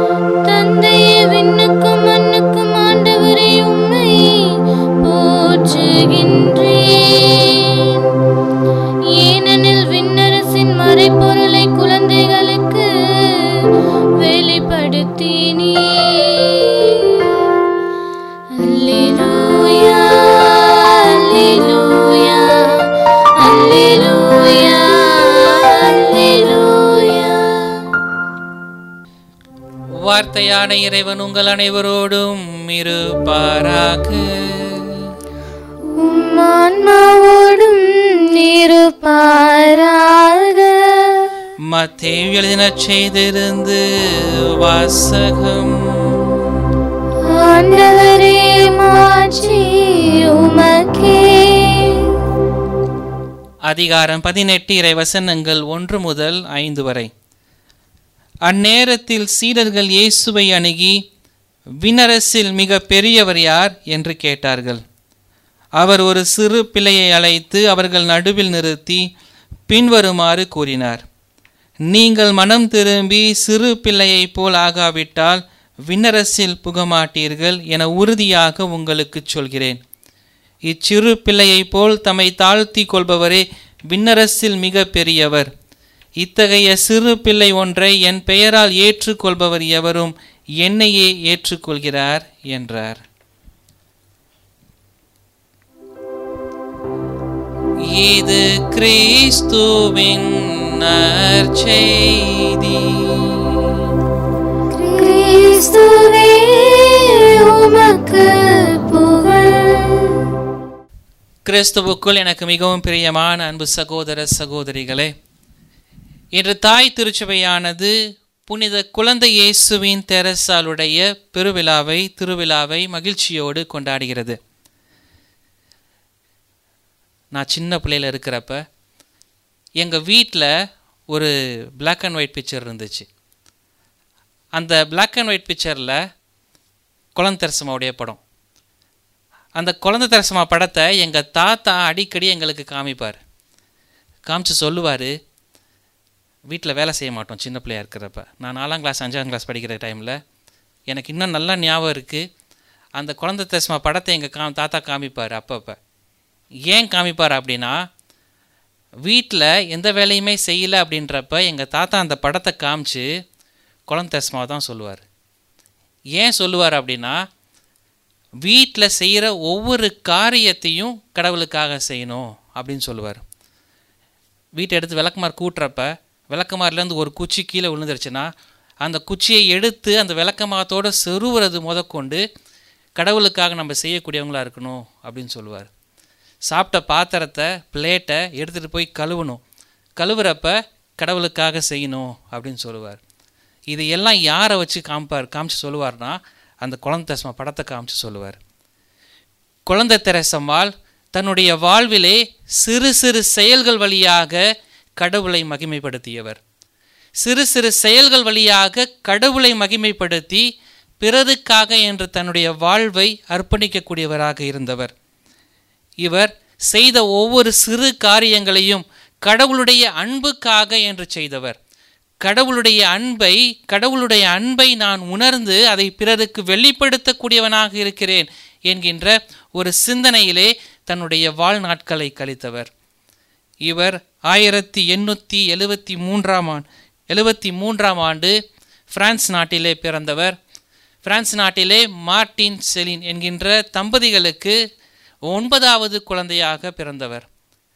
தந்தையே விண்ணுக்கும் மண்ணுக்கும் ஆண்டவரே உம்மை போற்றுகின்றேன் ஏனெனில் விண்ணரசின் மறைப்பொருளை குழந்தைகளுக்கு வெளிப்படுத்தினீர் அல்லேலூயா அல்லேலூயா அல்லேலூயா அல்லேலூயா வார்த்தையான இறைவன் உங்கள் அனைவரோடும் இருப்பாராக உம்மான்மாவோடும் இருப்பாராக மத்தேயு எழுதின செய்திருந்து வாசகம் ஆண்டவரே மாற்றி உமக்கே அதிகாரம் பதினெட்டு இறைவசனங்கள் ஒன்று முதல் ஐந்து வரை அந்நேரத்தில் சீடர்கள் இயேசுவை அணுகி விண்ணரசில் மிக பெரியவர் யார் என்று கேட்டார்கள் அவர் ஒரு சிறு பிள்ளையை அழைத்து அவர்கள் நடுவில் நிறுத்தி பின்வருமாறு கூறினார் நீங்கள் மனம் திரும்பி சிறு பிள்ளையைப் போல் ஆகாவிட்டால் விண்ணரசில் புகமாட்டீர்கள் என உறுதியாக உங்களுக்குச் சொல்கிறேன் இச்சிறு பிள்ளையைப் போல் தம்மை தாழ்த்தி கொள்பவரே விண்ணரசில் மிக பெரியவர் இத்தகைய சிறு பிள்ளை ஒன்றை என் பெயரால் ஏற்றுக்கொள்பவர் எவரும் என்னையே ஏற்றுக்கொள்கிறார் என்றார் இது கிறிஸ்துவின் நற்செய்தி கிறிஸ்துவே உமக்கு புகழ் கிறிஸ்துவுக்குள் எனக்கு மிகவும் பிரியமான அன்பு சகோதர சகோதரிகளே இன்று தாய் திருச்சபையானது புனித குழந்தை இயேசுவின் தெரசாலுடைய பெருவிழாவை திருவிழாவை மகிழ்ச்சியோடு கொண்டாடுகிறது நான் சின்ன பிள்ளையில இருக்கிறப்ப எங்கள் வீட்டில் ஒரு Black அண்ட் ஒயிட் பிக்சர் இருந்துச்சு அந்த Black அண்ட் ஒயிட் பிக்சரில் குழந்தை தெரசமாவுடைய படம் அந்த குழந்தை தரசமா படத்தை எங்கள் தாத்தா அடிக்கடி எங்களுக்கு காமிப்பார் காமிச்சு சொல்லுவார் வீட்டில் வேலை செய்ய மாட்டோம் சின்ன பிள்ளையா இருக்கிறப்ப நான் நாலாம் கிளாஸ் அஞ்சாம் கிளாஸ் படிக்கிற டைமில் எனக்கு இன்னும் நல்லா ஞாபகம் இருக்குது அந்த குழந்தை தரசமா படத்தை எங்கள் கா தாத்தா காமிப்பார் அப்பப்போ ஏன் காமிப்பார் அப்படின்னா வீட்டில் எந்த வேலையுமே செய்யலை அப்படின்றப்ப எங்கள் தாத்தா அந்த படத்தை காமிச்சு குழந்தை தரசமாவை தான் சொல்லுவார் ஏன் சொல்லுவார் அப்படின்னா வீட்டில் செய்கிற ஒவ்வொரு காரியத்தையும் கடவுளுக்காக செய்யணும் அப்படின்னு சொல்லுவார் வீட்டை எடுத்து விளக்குமார் கூட்டுறப்ப விளக்குமார்லேருந்து ஒரு குச்சி கீழே விழுந்துருச்சுன்னா அந்த குச்சியை எடுத்து அந்த விளக்கமாத்தோடு செருவுறது முதற்கொண்டு கடவுளுக்காக நம்ம செய்யக்கூடியவங்களா இருக்கணும் அப்படின்னு சொல்லுவார் சாப்பிட்ட பாத்திரத்தை பிளேட்டை எடுத்துகிட்டு போய் கழுவணும் கழுவுறப்ப கடவுளுக்காக செய்யணும் அப்படின்னு சொல்லுவார் இது எல்லாம் யாரை வச்சு காமிப்பார் காமிச்சு சொல்லுவார்னா அந்த குழந்தை தெரசம்மா படத்தை காமிச்சு சொல்லுவார் குழந்தை தெரசம்மாள் தன்னுடைய வாழ்விலே சிறு சிறு செயல்கள் வழியாக கடவுளை மகிமைப்படுத்தியவர் சிறு சிறு செயல்கள் வழியாக கடவுளை மகிமைப்படுத்தி பிறருக்காக என்று தன்னுடைய வாழ்வை அர்ப்பணிக்கக்கூடியவராக இருந்தவர் இவர் செய்த ஒவ்வொரு சிறு காரியங்களையும் கடவுளுடைய அன்புக்காக என்று செய்தவர் கடவுளுடைய அன்பை கடவுளுடைய அன்பை நான் உணர்ந்து அதை பிறருக்கு வெளிப்படுத்தக்கூடியவனாக இருக்கிறேன் என்கின்ற ஒரு சிந்தனையிலே தன்னுடைய வாழ்நாட்களை கழித்தவர் இவர் ஆயிரத்தி எண்ணூற்றி எழுவத்தி மூன்றாம் ஆண்டு எழுவத்தி மூன்றாம் ஆண்டு பிரான்ஸ் நாட்டிலே பிறந்தவர் பிரான்ஸ் நாட்டிலே மார்டின் செலின் என்கின்ற தம்பதிகளுக்கு ஒன்பதாவது குழந்தையாக பிறந்தவர்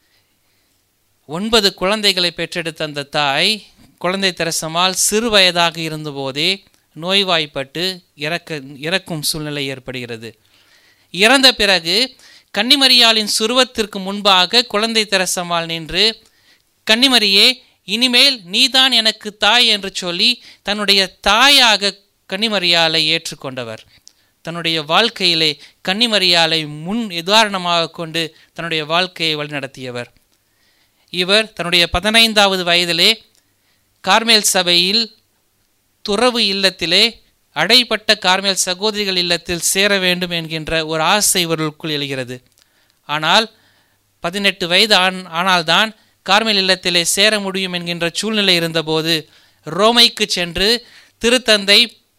ஒன்பது குழந்தைகளை பெற்றெடுத்த அந்த தாய் குழந்தை தெரசமால் சிறு வயதாக இருந்தபோதே நோய்வாய்ப்பட்டு இறக்க இறக்கும் சூழ்நிலை ஏற்படுகிறது இறந்த பிறகு கன்னிமரியாளின் சுருவத்திற்கு முன்பாக குழந்தை தெரசமால் நின்று கன்னிமரியே இனிமேல் நீதான் எனக்கு தாய் என்று சொல்லி தன்னுடைய தாயாக கன்னிமரியாலை ஏற்றுக்கொண்டவர் தன்னுடைய வாழ்க்கையிலே கன்னிமரியாலை முன் உதாரணமாக கொண்டு தன்னுடைய வாழ்க்கையை வழிநடத்தியவர் இவர் தன்னுடைய பதினைந்தாவது வயதிலே கார்மேல் சபையில் துறவு இல்லத்திலே அடைப்பட்ட கார்மேல் சகோதரிகள் இல்லத்தில் சேர வேண்டும் என்கின்ற ஒரு ஆசை இவர்களுக்குள் எழுகிறது ஆனால் பதினெட்டு வயது ஆன் ஆனால்தான் கார்மேல் இல்லத்திலே சேர முடியும் என்கின்ற சூழ்நிலை இருந்தபோது ரோமைக்கு சென்று திருத்தந்தை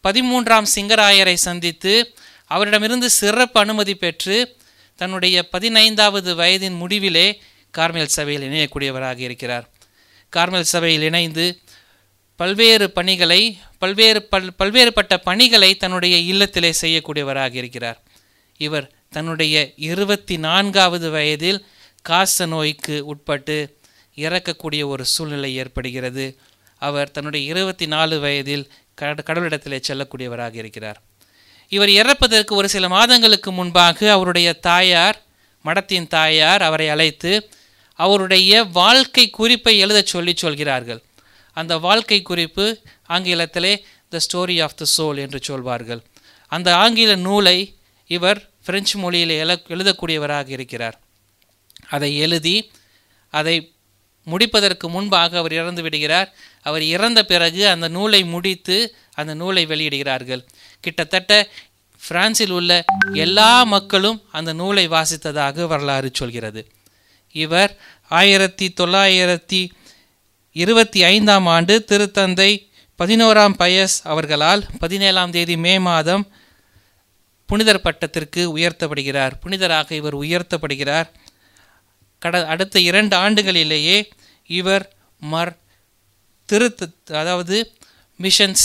பதிமூன்றாம் சிங்கராயரை சந்தித்து அவரிடமிருந்து சிறப்பு அனுமதி பெற்று தன்னுடைய பதினைந்தாவது வயதின் முடிவிலே கார்மேல் சபையில் இணையக்கூடியவராக இருக்கிறார் கார்மேல் சபையில் இணைந்து பல்வேறு பணிகளை பல்வேறு பல் பல்வேறுபட்ட பணிகளை தன்னுடைய இல்லத்திலே செய்யக்கூடியவராக இருக்கிறார் இவர் தன்னுடைய இருபத்தி நான்காவது வயதில் காச நோய்க்கு உட்பட்டு இறக்கக்கூடிய ஒரு சூழ்நிலை ஏற்படுகிறது அவர் தன்னுடைய இருபத்தி நாலு வயதில் கட கடவுளிடத்திலே செல்லக்கூடியவராக இருக்கிறார் இவர் இறப்பதற்கு ஒரு சில மாதங்களுக்கு முன்பாக அவருடைய தாயார் மடத்தின் தாயார் அவரை அழைத்து அவருடைய வாழ்க்கை குறிப்பை எழுதச் சொல்லி சொல்கிறார்கள் அந்த வாழ்க்கை குறிப்பு ஆங்கிலத்திலே the story of the soul என்று சொல்வார்கள் அந்த ஆங்கில நூலை இவர் பிரெஞ்சு மொழியில் எழு எழுதக்கூடியவராக இருக்கிறார் அதை எழுதி அதை முடிப்பதற்கு முன்பாக அவர் இறந்து விடுகிறார் அவர் இறந்த பிறகு அந்த நூலை முடித்து அந்த நூலை வெளியிடுகிறார்கள் கிட்டத்தட்ட பிரான்சில் உள்ள எல்லா மக்களும் அந்த நூலை வாசித்ததாக வரலாறு சொல்கிறது இவர் ஆயிரத்தி தொள்ளாயிரத்தி இருபத்தி ஐந்தாம் ஆண்டு திருத்தந்தை பதினோராம் பயஸ் அவர்களால் பதினேழாம் தேதி மே மாதம் புனிதர் பட்டத்திற்கு உயர்த்தப்படுகிறார் புனிதராக இவர் உயர்த்தப்படுகிறார் கட அடுத்த இரண்டு ஆண்டுகளிலேயே இவர் மர் திருத்த அதாவது மிஷன்ஸ்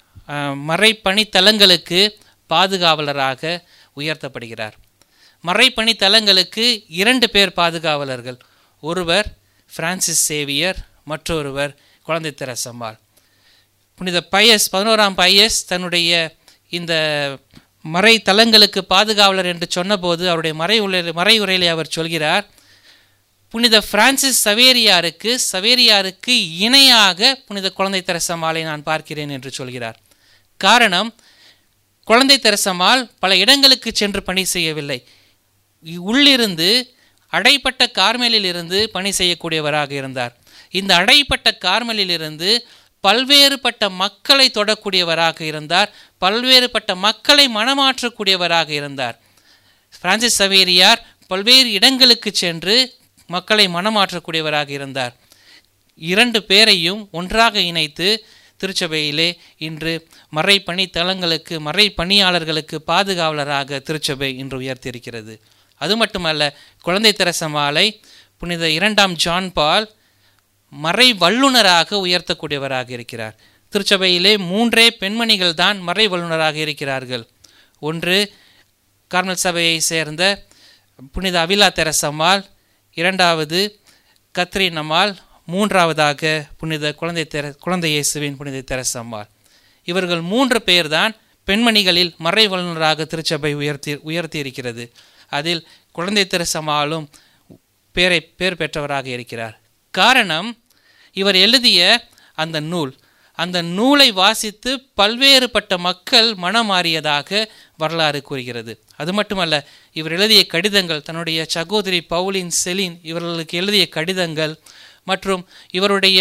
மறைப்பணித்தலங்களுக்கு பாதுகாவலராக உயர்த்தப்படுகிறார் மறைப்பணித்தலங்களுக்கு இரண்டு பேர் பாதுகாவலர்கள் ஒருவர் பிரான்சிஸ் சேவியர் மற்றொருவர் குழந்தை தெரசம்மாள் புனித பயஸ் பதினோராம் பயஸ் தன்னுடைய இந்த மறை தலங்களுக்கு பாதுகாவலர் என்று சொன்னபோது அவருடைய மறை உரை மறை உரையிலே அவர் சொல்கிறார் புனித பிரான்சிஸ் சவேரியாருக்கு சவேரியாருக்கு இணையாக புனித குழந்தை தெரசம்மாளை நான் பார்க்கிறேன் என்று சொல்கிறார் காரணம் குழந்தை தெரசம்மாள் பல இடங்களுக்கு சென்று பணி செய்யவில்லை உள்ளிருந்து அடைப்பட்ட கார்மேலில் இருந்து பணி செய்யக்கூடியவராக இருந்தார் இந்த அடைப்பட்ட கார்மேலில் இருந்து பல்வேறுபட்ட மக்களை தொடக்கூடியவராக இருந்தார் பல்வேறுபட்ட மக்களை மனமாற்றக்கூடியவராக இருந்தார் பிரான்சிஸ் சவேரியார் பல்வேறு இடங்களுக்கு சென்று மக்களை மனமாற்றக்கூடியவராக இருந்தார் இரண்டு பேரையும் ஒன்றாக இணைத்து திருச்சபையிலே இன்று மறைப்பணி தலங்களுக்கு மறை பணியாளர்களுக்கு பாதுகாவலராக திருச்சபை இன்று உயர்த்தியிருக்கிறது அது மட்டுமல்ல குழந்தை தெரசமாலை புனித இரண்டாம் ஜான் பால் மறை வல்லுனராக உயர்த்தக்கூடியவராக இருக்கிறார் திருச்சபையிலே மூன்றே பெண்மணிகள் தான் மறை வல்லுனராக இருக்கிறார்கள் ஒன்று கார்மல் சபையை சேர்ந்த புனித அவிலா தெரசம்மாள் இரண்டாவது கத்ரீன் அம்மாள் மூன்றாவதாக புனித குழந்தை தெர குழந்தை இயேசுவின் புனித தெரசம்மாள் இவர்கள் மூன்று பேர்தான் பெண்மணிகளில் மறை வல்லுநராக திருச்சபை உயர்த்தி உயர்த்தி இருக்கிறது அதில் குழந்தை தெரசம்மாளும் பேரை பேர் பெற்றவராக இருக்கிறார் காரணம் இவர் எழுதிய அந்த நூல் அந்த நூலை வாசித்து பல்வேறுபட்ட மக்கள் மனமாறியதாக வரலாறு கூறுகிறது அது மட்டுமல்ல இவர் எழுதிய கடிதங்கள் தன்னுடைய சகோதரி பவுலின் செலின் இவர்களுக்கு எழுதிய கடிதங்கள் மற்றும் இவருடைய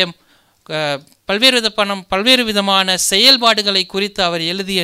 பல்வேறு விதமான பல்வேறு விதமான செயல்பாடுகளை குறித்து அவர் எழுதிய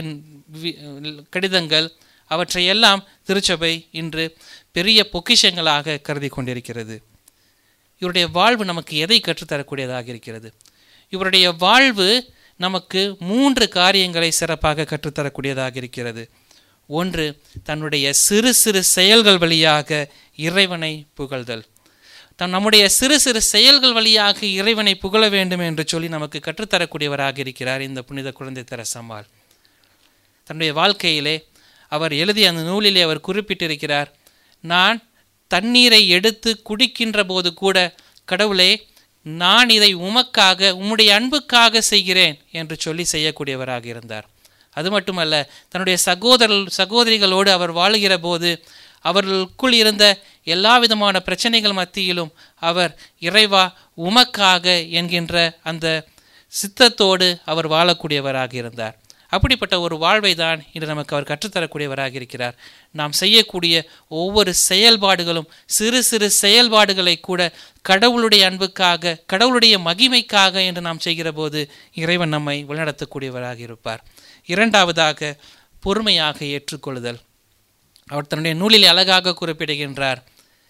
கடிதங்கள் அவற்றையெல்லாம் திருச்சபை இன்று பெரிய பொக்கிஷங்களாக கருதி கொண்டிருக்கிறது இவருடைய வாழ்வு நமக்கு எதை கற்றுத்தரக்கூடியதாக இருக்கிறது இவருடைய வாழ்வு நமக்கு மூன்று காரியங்களை சிறப்பாக கற்றுத்தரக்கூடியதாக இருக்கிறது ஒன்று தன்னுடைய சிறு சிறு செயல்கள் வழியாக இறைவனை புகழ்தல் தன் நம்முடைய சிறு சிறு செயல்கள் வழியாக இறைவனை புகழ வேண்டும் என்று சொல்லி நமக்கு கற்றுத்தரக்கூடியவராக இருக்கிறார் இந்த புனித குழந்தை தெரசம்மாள் தன்னுடைய வாழ்க்கையிலே அவர் எழுதிய அந்த நூலிலே அவர் குறிப்பிட்டிருக்கிறார் நான் தண்ணீரை எடுத்து குடிக்கின்ற போது கூட கடவுளே நான் இதை உமக்காக உம்முடைய அன்புக்காக செய்கிறேன் என்று சொல்லி செய்யக்கூடியவராக இருந்தார் அது மட்டுமல்ல தன்னுடைய சகோதர சகோதரிகளோடு அவர் வாழுகிற போது அவர்களுக்குள் இருந்த எல்லா விதமான பிரச்சனைகள் மத்தியிலும் அவர் இறைவா உமக்காக என்கின்ற அந்த சித்தத்தோடு அவர் வாழக்கூடியவராக இருந்தார் அப்படிப்பட்ட ஒரு வாழ்வை தான் இன்று நமக்கு அவர் கற்றுத்தரக்கூடியவராக இருக்கிறார் நாம் செய்யக்கூடிய ஒவ்வொரு செயல்பாடுகளும் சிறு சிறு செயல்பாடுகளை கூட கடவுளுடைய அன்புக்காக கடவுளுடைய மகிமைக்காக என்று நாம் செய்கிற போது இறைவன் நம்மை வழிநடத்தக்கூடியவராக இருப்பார் இரண்டாவதாக பொறுமையாக ஏற்றுக்கொள்ளுதல் அவர் தன்னுடைய நூலில் அழகாக குறிப்பிடுகின்றார்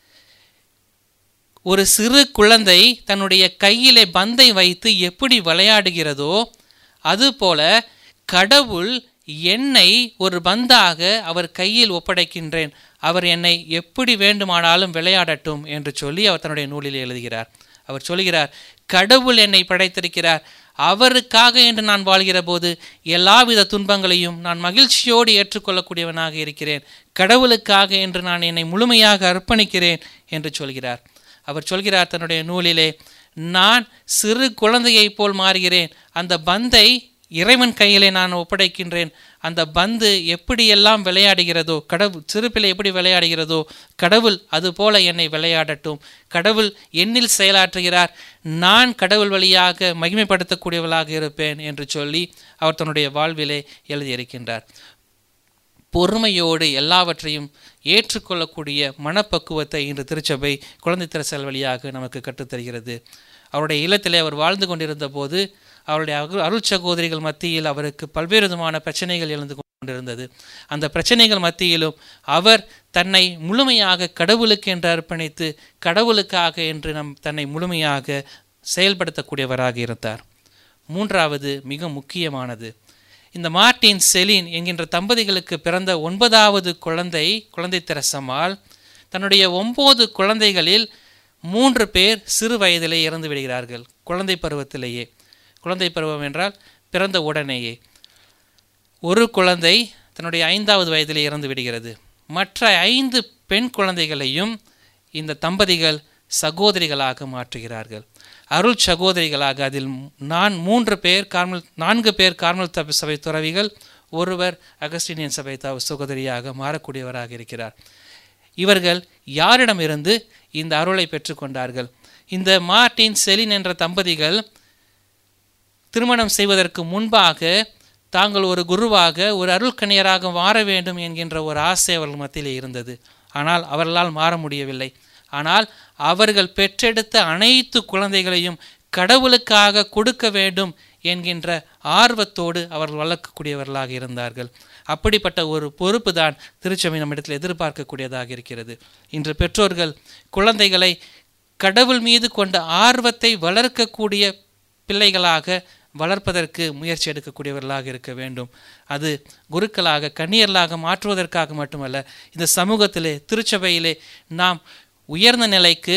ஒரு சிறு குழந்தை தன்னுடைய கையிலே பந்தை வைத்து எப்படி விளையாடுகிறதோ அதுபோல கடவுள் என்னை ஒரு பந்தாக அவர் கையில் ஒப்படைக்கின்றேன் அவர் என்னை எப்படி வேண்டுமானாலும் விளையாடட்டும் என்று சொல்லி அவர் தன்னுடைய நூலில் எழுதுகிறார் அவர் சொல்கிறார் கடவுள் என்னை படைத்திருக்கிறார் அவருக்காக என்று நான் வாழ்கிற போது எல்லாவித துன்பங்களையும் நான் மகிழ்ச்சியோடு ஏற்றுக்கொள்ளக்கூடியவனாக இருக்கிறேன் கடவுளுக்காக என்று நான் என்னை முழுமையாக அர்ப்பணிக்கிறேன் என்று சொல்கிறார் அவர் சொல்கிறார் தன்னுடைய நூலிலே நான் சிறு குழந்தையைப் போல் மாறுகிறேன் அந்த பந்தை இறைவன் கையிலே நான் ஒப்படைக்கின்றேன் அந்த பந்து எப்படியெல்லாம் விளையாடுகிறதோ கடவுள் சிறுப்பிள்ளை எப்படி விளையாடுகிறதோ கடவுள் அதுபோல என்னை விளையாடட்டும் கடவுள் என்னில் செயலாற்றுகிறார் நான் கடவுள் வழியாக மகிமைப்படுத்தக்கூடியவளாக இருப்பேன் என்று சொல்லி அவர் தன்னுடைய வாழ்விலே எழுதியிருக்கின்றார் பொறுமையோடு எல்லாவற்றையும் ஏற்றுக்கொள்ளக்கூடிய மனப்பக்குவத்தை இன்று திருச்சபை குழந்தை திரசல் வழியாக நமக்கு கற்றுத்தருகிறது அவருடைய இல்லத்திலே அவர் வாழ்ந்து கொண்டிருந்த போது அவருடைய அரு அருள் சகோதரிகள் மத்தியில் அவருக்கு பல்வேறு விதமான பிரச்சனைகள் எழுந்து கொண்டிருந்தது அந்த பிரச்சனைகள் மத்தியிலும் அவர் தன்னை முழுமையாக கடவுளுக்கு என்று அர்ப்பணித்து கடவுளுக்காக என்று நம் தன்னை முழுமையாக செயல்படுத்தக்கூடியவராக இருந்தார் மூன்றாவது மிக முக்கியமானது இந்த மார்டின் செலின் என்கின்ற தம்பதிகளுக்கு பிறந்த ஒன்பதாவது குழந்தை குழந்தை தெரசம்மாள் தன்னுடைய ஒன்பது குழந்தைகளில் மூன்று பேர் சிறு வயதிலே இறந்து விடுகிறார்கள் குழந்தை பருவத்திலேயே குழந்தை பருவம் என்றால் பிறந்த உடனேயே ஒரு குழந்தை தன்னுடைய ஐந்தாவது வயதிலே இறந்து விடுகிறது மற்ற ஐந்து பெண் குழந்தைகளையும் இந்த தம்பதிகள் சகோதரிகளாக மாற்றுகிறார்கள் அருள் சகோதரிகளாக அதில் நான் மூன்று பேர் கார்மல் நான்கு பேர் கார்மல் தப சபை துறவிகள் ஒருவர் அகஸ்டினியன் சபை தவ சகோதரியாக மாறக்கூடியவராக இருக்கிறார் இவர்கள் யாரிடமிருந்து இந்த அருளை பெற்றுக்கொண்டார்கள் இந்த மார்டின் செலின் என்ற தம்பதிகள் திருமணம் செய்வதற்கு முன்பாக தாங்கள் ஒரு குருவாக ஒரு அருள்கணியராக மாற வேண்டும் என்கின்ற ஒரு ஆசை அவர்கள் மத்தியிலே இருந்தது ஆனால் அவர்களால் மாற முடியவில்லை ஆனால் அவர்கள் பெற்றெடுத்த அனைத்து குழந்தைகளையும் கடவுளுக்காக கொடுக்க வேண்டும் என்கின்ற ஆர்வத்தோடு அவர்கள் வளர்க்கக்கூடியவர்களாக இருந்தார்கள் அப்படிப்பட்ட ஒரு பொறுப்பு தான் திருச்சபை நம்மிடத்தில் எதிர்பார்க்கக்கூடியதாக இருக்கிறது இன்று பெற்றோர்கள் குழந்தைகளை கடவுள் மீது கொண்ட ஆர்வத்தை வளர்க்கக்கூடிய பிள்ளைகளாக வளர்ப்பதற்கு முயற்சி எடுக்கக்கூடியவர்களாக இருக்க வேண்டும் அது குருக்களாக கண்ணியர்களாக மாற்றுவதற்காக மட்டுமல்ல இந்த சமூகத்திலே திருச்சபையிலே நாம் உயர்ந்த நிலைக்கு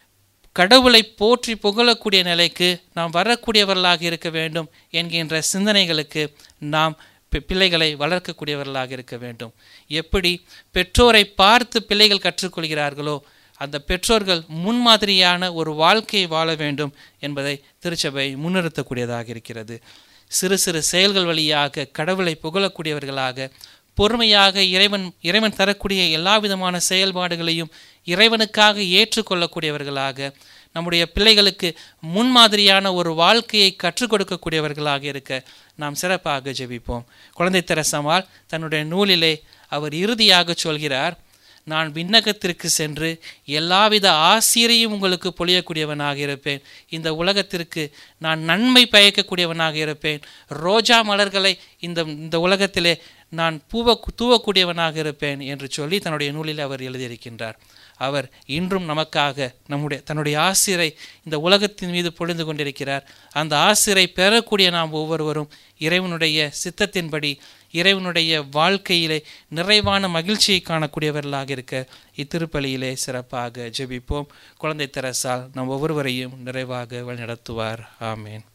கடவுளை போற்றி புகழக்கூடிய நிலைக்கு நாம் வரக்கூடியவர்களாக இருக்க வேண்டும் என்கின்ற சிந்தனைகளுக்கு நாம் பிள்ளைகளை வளர்க்கக்கூடியவர்களாக இருக்க வேண்டும் எப்படி பெற்றோரை பார்த்து பிள்ளைகள் கற்றுக்கொள்கிறார்களோ அந்த பெற்றோர்கள் முன்மாதிரியான ஒரு வாழ்க்கையை வாழ வேண்டும் என்பதை திருச்சபை முன்னிறுத்தக்கூடியதாக இருக்கிறது சிறு சிறு செயல்கள் வழியாக கடவுளை புகழக்கூடியவர்களாக பொறுமையாக இறைவன் இறைவன் தரக்கூடிய எல்லா விதமான செயல்பாடுகளையும் இறைவனுக்காக ஏற்றுக்கொள்ளக்கூடியவர்களாக நம்முடைய பிள்ளைகளுக்கு முன்மாதிரியான ஒரு வாழ்க்கையை கற்றுக் கொடுக்கக்கூடியவர்களாக இருக்க நாம் சிறப்பாக ஜெபிப்போம் குழந்தை தெரசமால் தன்னுடைய நூலிலே அவர் இறுதியாக சொல்கிறார் நான் விண்ணகத்திற்கு சென்று எல்லாவித ஆசிரியையும் உங்களுக்கு பொழியக்கூடியவனாக இருப்பேன் இந்த உலகத்திற்கு நான் நன்மை பயக்கக்கூடியவனாக இருப்பேன் ரோஜா மலர்களை இந்த இந்த உலகத்திலே நான் பூவ தூவக்கூடியவனாக இருப்பேன் என்று சொல்லி தன்னுடைய நூலில் அவர் எழுதியிருக்கின்றார் அவர் இன்றும் நமக்காக நம்முடைய தன்னுடைய ஆசிரை இந்த உலகத்தின் மீது பொழிந்து கொண்டிருக்கிறார் அந்த ஆசிரை பெறக்கூடிய நாம் ஒவ்வொருவரும் இறைவனுடைய சித்தத்தின்படி இறைவனுடைய வாழ்க்கையிலே நிறைவான மகிழ்ச்சியை காணக்கூடியவர்களாக இருக்க இத்திருப்பலியிலே சிறப்பாக ஜெபிப்போம் குழந்தை தெரசால் நம் ஒவ்வொருவரையும் நிறைவாக வழிநடத்துவார் ஆமேன்